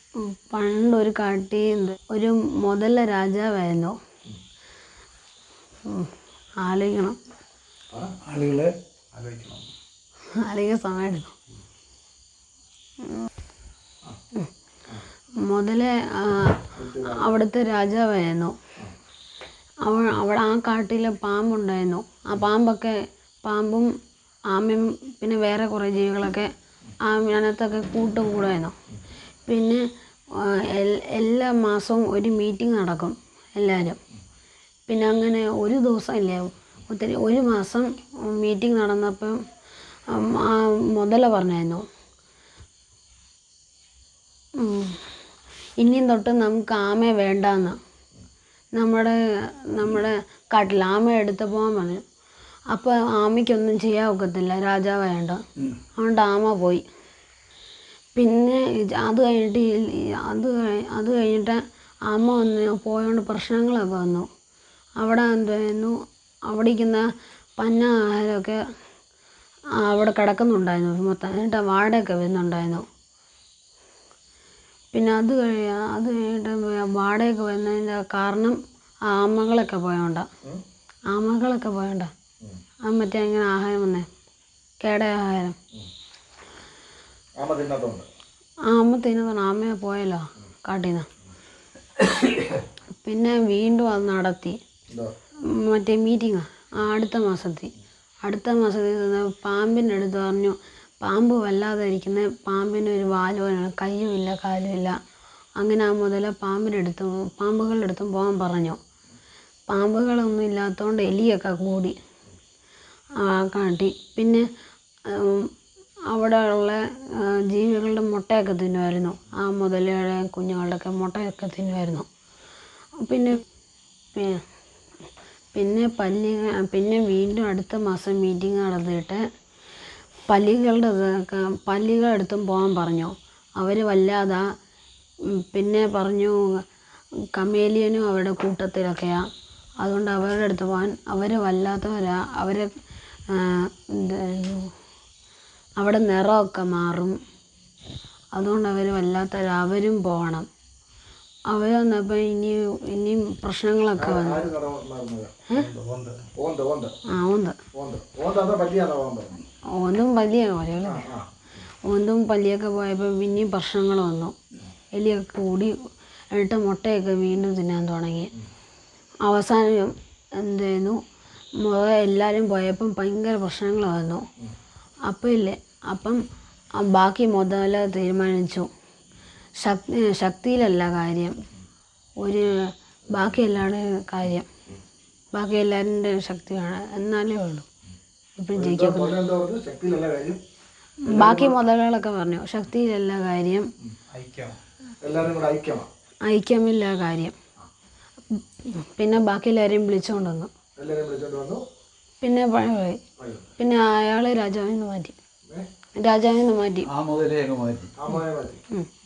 ഉം, പണ്ടൊരു കാട്ടിൽ ഒരു മുതല രാജാവായിരുന്നു ഉം, ആലോചിക്കണം ആളുകളെ ആലോചിക്കണം ആലോചിക്കാൻ സമയം എടുക്കും മുതല ആ, അവിടുത്തെ രാജാവായിരുന്നു അവ അവിടെ ആ കാട്ടിൽ പാമ്പുണ്ടായിരുന്നു ആ പാമ്പൊക്കെ പാമ്പും ആമയും പിന്നെ വേറെ കുറേ ജീവികളൊക്കെ ആ അതിനകത്തൊക്കെ കൂട്ടും കൂടുമായിരുന്നു പിന്നെ ആ, എൽ- എല്ലാ മാസവും ഒരു മീറ്റിംഗ് നടക്കും എല്ലാവരും പിന്നെ അങ്ങനെ ഒരു ദിവസം ഇല്ലേ ഒത്തിരി ഒരു മാസം മീറ്റിംഗ് നടന്നപ്പം ഉം, ആ മുതല പറഞ്ഞായിരുന്നു ഉം, ഇനിയും തൊട്ട് നമുക്ക് ആമയെ വേണ്ടാന്ന് നമ്മുടെ നമ്മുടെ കാട്ടിൽ ആമ എടുത്ത് പോകാൻ പറഞ്ഞു അപ്പോൾ ആമയ്ക്കൊന്നും ചെയ്യാൻ ഒക്കത്തില്ല രാജാവായതുകൊണ്ട് അതുകൊണ്ട് ആമ പോയി പിന്നെ ഇത് അത് കഴിഞ്ഞിട്ട് ഈ- ഈ അത് കഴി- അത് കഴിഞ്ഞിട്ട് ആമ വന്ന് പോയോണ്ട് പ്രശ്നങ്ങളൊക്കെ വന്നു അവിടെ എന്തായിരുന്നു അവിടെ ഇരിക്കുന്ന പന്ന ആഹാരമൊക്കെ ആ, അവിടെ കിടക്കുന്നുണ്ടായിരുന്നു മൊത്തം എന്നിട്ട് വാടകയൊക്കെ വരുന്നുണ്ടായിരുന്നു പിന്നെ അത് കഴിയ അത് കഴിഞ്ഞിട്ട് വാടകയൊക്കെ വരുന്നതിൻ്റെ കാരണം ആ ആമകളൊക്കെ പോയോണ്ടാ ആമകളൊക്കെ പോയോണ്ടാ ആ മറ്റേ ഇങ്ങനെ ആഹാരം വന്നേ കേട ആഹാരം ആമ തിന്നത്തുണ്ട് ആമ തിന്നതാണ് ആമയെ പോയല്ലോ കാട്ടിൽ നിന്ന് പിന്നെ വീണ്ടും അത് നടത്തി എന്തോ മറ്റേ മീറ്റിംഗ് ആ അടുത്ത മാസത്തിൽ അടുത്ത മാസത്തിൽ ചെന്ന് പാമ്പിൻ്റെ അടുത്ത് പറഞ്ഞു പാമ്പ് വല്ലാതെ ഇരിക്കുന്ന പാമ്പിന് ഒരു വാല് പോലെയാണ് കയ്യുമില്ല കാലുമില്ല അങ്ങനെ ആ മുതല പാമ്പിൻ്റെ അടുത്തും പാമ്പുകളുടെ അടുത്തും പോകാൻ പറഞ്ഞു പാമ്പുകളൊന്നും ഇല്ലാത്തതുകൊണ്ട് എലിയൊക്കെ കൂടി ആ കാട്ടി പിന്നെ ഉം, അവിടെയുള്ള ആ, ജീവികളുടെ മുട്ടയൊക്കെ തിന്നുമായിരുന്നു ആ മുതലയുടെ കുഞ്ഞുങ്ങളുടെയൊക്കെ മുട്ടയൊക്കെ തിന്നുമായിരുന്നു പിന്നെ പി- പിന്നെ പല്ലി പിന്നെ വീണ്ടും അടുത്ത മാസം മീറ്റിംഗ് നടത്തിയിട്ട് പല്ലികളുടെ ഇതൊക്കെ പല്ലികളുടെ അടുത്തും പോകാൻ പറഞ്ഞു അവർ വല്ലാതെ ഉം, പിന്നെ പറഞ്ഞു കമേലിയനും അവരുടെ കൂട്ടത്തിലൊക്കെയാണ് അതുകൊണ്ട് അവരുടെ അടുത്ത് പോകാൻ അവർ വല്ലാത്തവരാ അവർ എന്തായിരുന്നു അവിടെ നിറമൊക്കെ മാറും അതുകൊണ്ട് അവർ വല്ലാത്തവരാ അവരും പോകണം അവർ വന്നപ്പോൾ ഇനി ഇനിയും പ്രശ്നങ്ങളൊക്കെ വന്നു ആര് നടന്നത് ഓന്ത് ഓന്ത് ഓന്ത് ആ ഉണ്ട് ഓന്ത് ഓന്ത് അതാ പറ്റിയാണോ ഓന്ത് ഓന്തും പല്ലിയ പോലെയല്ലേ ആ ഓന്തും പല്ലിയൊക്കെ പോയപ്പോൾ പിന്നെയും പ്രശ്നങ്ങൾ വന്നു എലിയൊക്കെ കൂടി എന്നിട്ട് മുട്ടയൊക്കെ വീണ്ടും തിന്നാൻ തുടങ്ങി അവസാനം എന്തായിരുന്നു മുത എല്ലാവരും പോയപ്പം ഭയങ്കര പ്രശ്നങ്ങൾ വന്നു അപ്പം ഇല്ലേ അപ്പം ആ ബാക്കി മുതല തീരുമാനിച്ചു ശക്തി ശക്തിയിലല്ല കാര്യം ഒരു ബാക്കി എല്ലാവരുടെയും കാര്യം ബാക്കി എല്ലാവരുടെ ശക്തിയാണ് എന്നാലേ ഉള്ളൂ ഇപ്പം ജയിക്കാൻ കൊല്ലം എന്താ പറഞ്ഞത് ശക്തിയിലല്ല കാര്യം ബാക്കി മുതലുകളൊക്കെ പറഞ്ഞു ശക്തിയിലല്ല കാര്യം ഐക്യം എല്ലാവരും കൂടെ ഐക്യമാണ് ഐക്യമില്ല കാര്യം പിന്നെ ബാക്കി എല്ലാവരെയും വിളിച്ചുകൊണ്ട് വന്നു എല്ലാവരും വിളിച്ചോണ്ട് വന്നു പിന്നെ പഴയപോയി അയ്യോ. പിന്നെ അയാളെ രാജാവിൽ നിന്ന് മാറ്റി ഏ? രാജാവിൽ നിന്ന് മാറ്റി ആ മുതലേ അങ്ങ് മാറ്റി ആമയെ മാറ്റി ഉം.